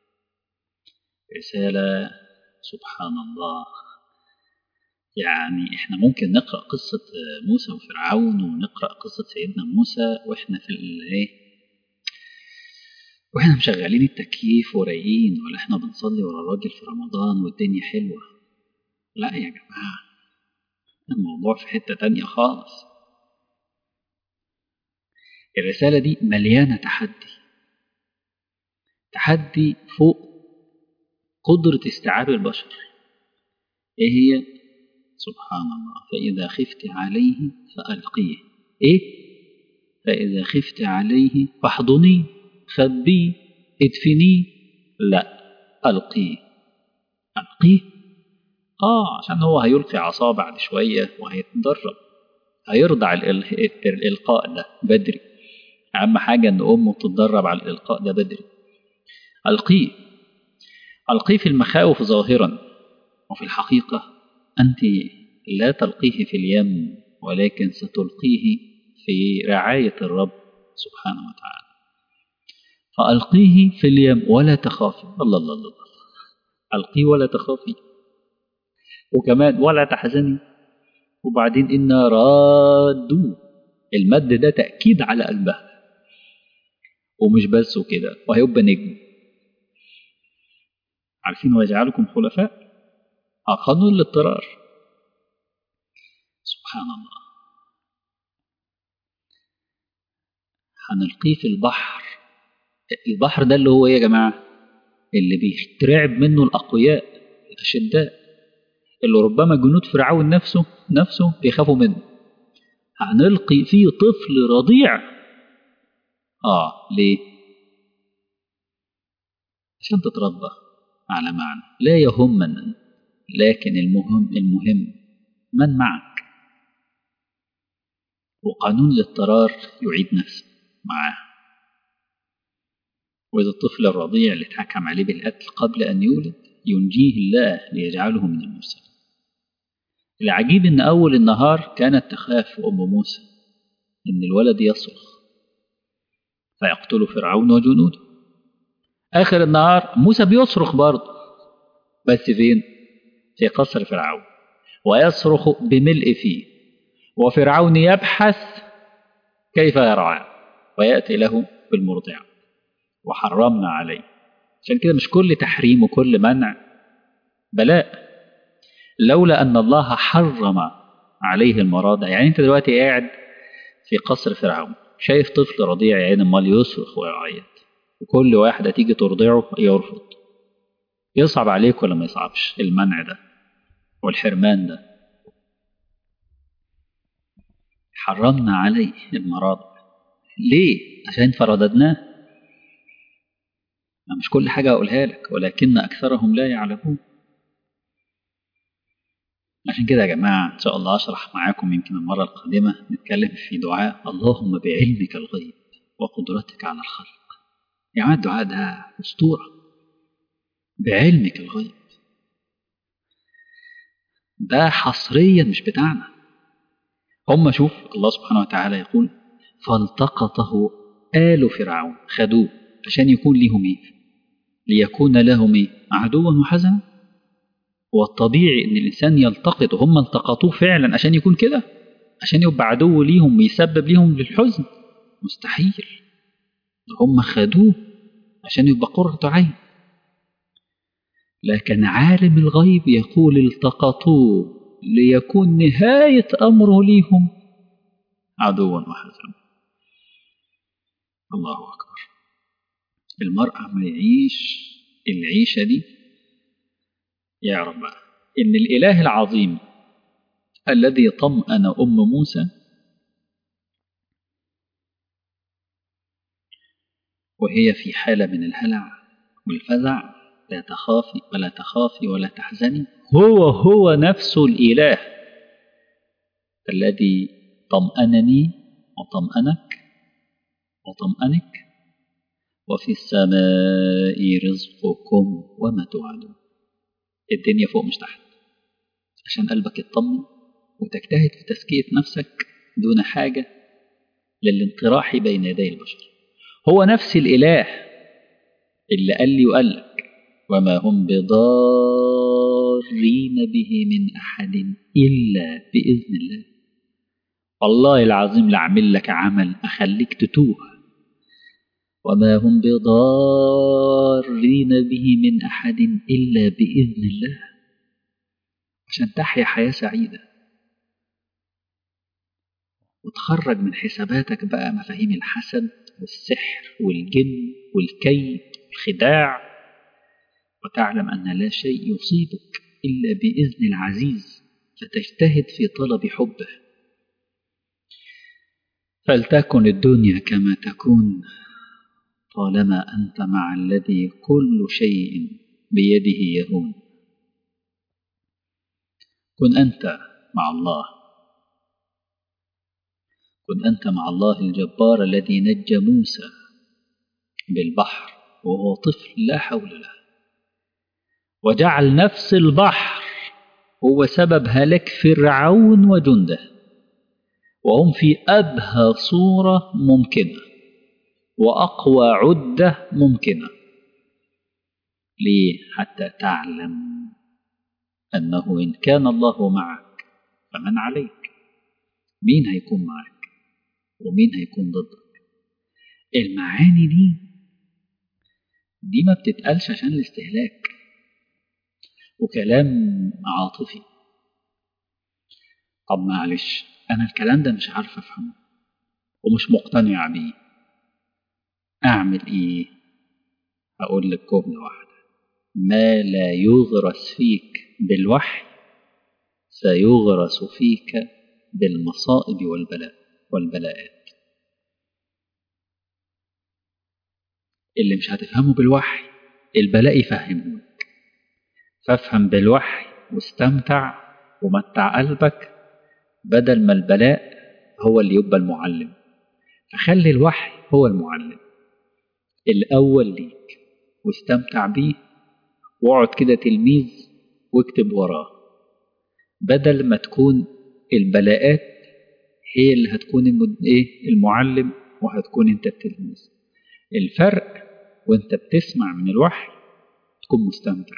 A: رسالة سبحان الله يعني احنا ممكن نقرأ قصة موسى وفرعون ونقرأ قصة سيدنا موسى واحنا في الايه واحنا مشغلين التكييف ورايقين ولا احنا بنصلي ورا الراجل في رمضان والدنيا حلوة لا يا جماعة الموضوع في حتة تانية خالص الرسالة دي مليانة تحدي تحدي فوق قدرة استيعاب البشر ايه هي سبحان الله فإذا خفت عليه فألقيه إيه؟ فإذا خفت عليه فاحضنيه خبيه ادفنيه لا ألقيه ألقيه آه عشان هو هيلقي عصاه بعد شوية وهيتدرب هيرضع الإلقاء ده بدري أهم حاجة إن أمه تتدرب على الإلقاء ده بدري ألقيه ألقيه في المخاوف ظاهرا وفي الحقيقة أنت لا تلقيه في اليم ولكن ستلقيه في رعاية الرب سبحانه وتعالى فألقيه في اليم ولا تخافي الله الله الله ألقيه ولا تخافي وكمان ولا تحزني وبعدين إنا رادوا المد ده تأكيد على قلبها ومش بس وكده وهيبقى نجم عارفين ويجعلكم خلفاء قانون الاضطرار سبحان الله هنلقيه في البحر البحر ده اللي هو ايه يا جماعة اللي بيترعب منه الأقوياء الأشداء اللي ربما جنود فرعون نفسه نفسه بيخافوا منه هنلقي فيه طفل رضيع اه ليه عشان تتربى على معنى لا يهم من لكن المهم المهم من معك وقانون الاضطرار يعيد نفسه معاه وإذا الطفل الرضيع اللي اتحكم عليه بالقتل قبل أن يولد ينجيه الله ليجعله من المرسلين العجيب إن أول النهار كانت تخاف أم موسى إن الولد يصرخ فيقتل فرعون وجنوده آخر النهار موسى بيصرخ برضه بس فين؟ في قصر فرعون ويصرخ بملء فيه وفرعون يبحث كيف يرعاه ويأتي له بالمرضعة وحرمنا عليه عشان كده مش كل تحريم وكل منع بلاء لولا أن الله حرم عليه المراضع يعني أنت دلوقتي قاعد في قصر فرعون شايف طفل رضيع يعني امال يصرخ ويعيط وكل واحدة تيجي ترضعه يرفض يصعب عليك ولا ما يصعبش المنع ده والحرمان ده حرمنا عليه المراضع ليه عشان فرددناه مش كل حاجة أقولها لك ولكن أكثرهم لا يعلمون عشان كده يا جماعة إن شاء الله أشرح معاكم يمكن المرة القادمة نتكلم في دعاء اللهم بعلمك الغيب وقدرتك على الخلق يا جماعة الدعاء ده أسطورة بعلمك الغيب ده حصريا مش بتاعنا هم شوف الله سبحانه وتعالى يقول فالتقطه آل فرعون خدوه عشان يكون ليهم ايه ليكون لهم ايه عدوا وحزنا والطبيعي ان الانسان يلتقط هم التقطوه فعلا عشان يكون كده عشان يبقى عدو ليهم ويسبب ليهم للحزن مستحيل هم خدوه عشان يبقى قرة عين لكن عالم الغيب يقول التقطوه ليكون نهاية أمره ليهم عدوا وحزنا الله أكبر المرأة ما يعيش العيشة دي يعرف بقى إن الإله العظيم الذي طمأن أم موسى وهي في حالة من الهلع والفزع لا تخافي ولا تخافي ولا تحزني هو هو نفس الإله الذي طمأنني وطمأنك وطمأنك وفي السماء رزقكم وما توعدون الدنيا فوق مش تحت عشان قلبك يطمن وتجتهد في تزكية نفسك دون حاجة للانطراح بين يدي البشر هو نفس الإله اللي قال لي وقال لك وما هم بضارين به من أحد إلا بإذن الله والله العظيم لأعمل لك عمل أخليك تتوه وما هم بضارين به من أحد إلا بإذن الله عشان تحيا حياة سعيدة وتخرج من حساباتك بقى مفاهيم الحسد والسحر والجن والكيد والخداع وتعلم أن لا شيء يصيبك إلا بإذن العزيز فتجتهد في طلب حبه فلتكن الدنيا كما تكون طالما أنت مع الذي كل شيء بيده يهون كن أنت مع الله كن أنت مع الله الجبار الذي نجى موسى بالبحر وهو طفل لا حول له وجعل نفس البحر هو سبب هلاك فرعون وجنده وهم في أبهى صورة ممكنة وأقوى عدة ممكنة ليه حتى تعلم أنه إن كان الله معك فمن عليك مين هيكون معك ومين هيكون ضدك المعاني دي دي ما بتتقالش عشان الاستهلاك وكلام عاطفي طب معلش أنا الكلام ده مش عارف أفهمه ومش مقتنع بيه أعمل إيه؟ أقول لك جملة واحدة ما لا يغرس فيك بالوحي سيغرس فيك بالمصائب والبلاء والبلاءات اللي مش هتفهمه بالوحي البلاء يفهمهولك فافهم بالوحي واستمتع ومتع قلبك بدل ما البلاء هو اللي يبقى المعلم فخلي الوحي هو المعلم الأول ليك واستمتع بيه واقعد كده تلميذ واكتب وراه بدل ما تكون البلاءات هي اللي هتكون المد... ايه المعلم وهتكون انت التلميذ الفرق وانت بتسمع من الوحي تكون مستمتع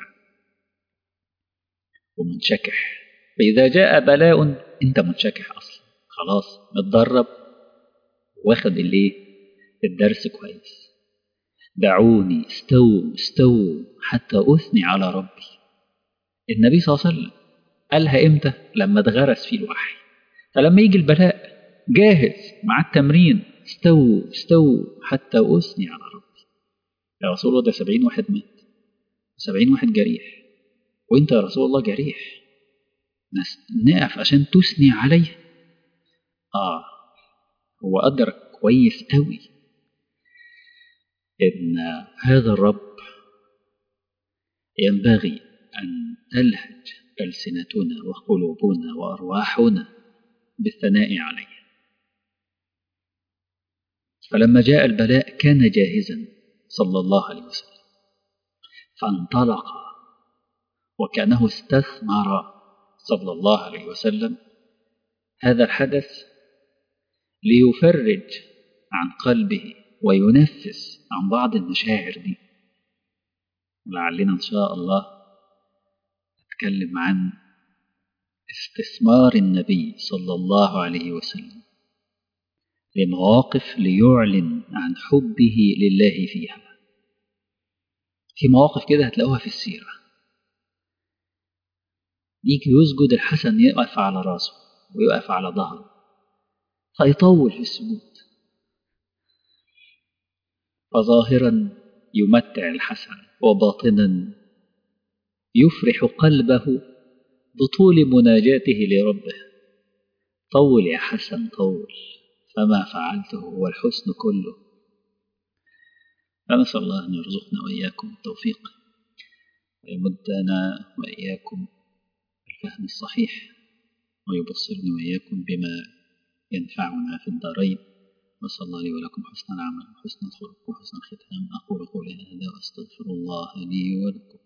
A: ومنشكح فإذا جاء بلاء انت منشكح اصلا خلاص متدرب واخد الايه الدرس كويس دعوني استووا استووا حتى أثني على ربي النبي صلى الله عليه وسلم قالها إمتى لما اتغرس فيه الوحي فلما يجي البلاء جاهز مع التمرين استووا استووا حتى أثني على ربي يا رسول الله ده سبعين واحد مات سبعين واحد جريح وانت يا رسول الله جريح نقف عشان تثني عليه آه هو أدرك كويس قوي إن هذا الرب ينبغي أن تلهج ألسنتنا وقلوبنا وأرواحنا بالثناء عليه فلما جاء البلاء كان جاهزا صلى الله عليه وسلم فانطلق وكأنه استثمر صلى الله عليه وسلم هذا الحدث ليفرج عن قلبه وينفس عن بعض المشاعر دي ولعلنا إن شاء الله نتكلم عن استثمار النبي صلى الله عليه وسلم لمواقف ليعلن عن حبه لله فيها في مواقف كده هتلاقوها في السيرة يجي يسجد الحسن يقف على راسه ويقف على ظهره فيطول في السجود فظاهرا يمتع الحسن وباطنا يفرح قلبه بطول مناجاته لربه طول يا حسن طول فما فعلته هو الحسن كله فنسأل الله أن يرزقنا وإياكم التوفيق ويمدنا وإياكم بالفهم الصحيح ويبصرني وإياكم بما ينفعنا في الدارين وصلى الله لي ولكم حسن العمل وحسن الخلق وحسن الختام أقول قولي هذا وأستغفر الله لي ولكم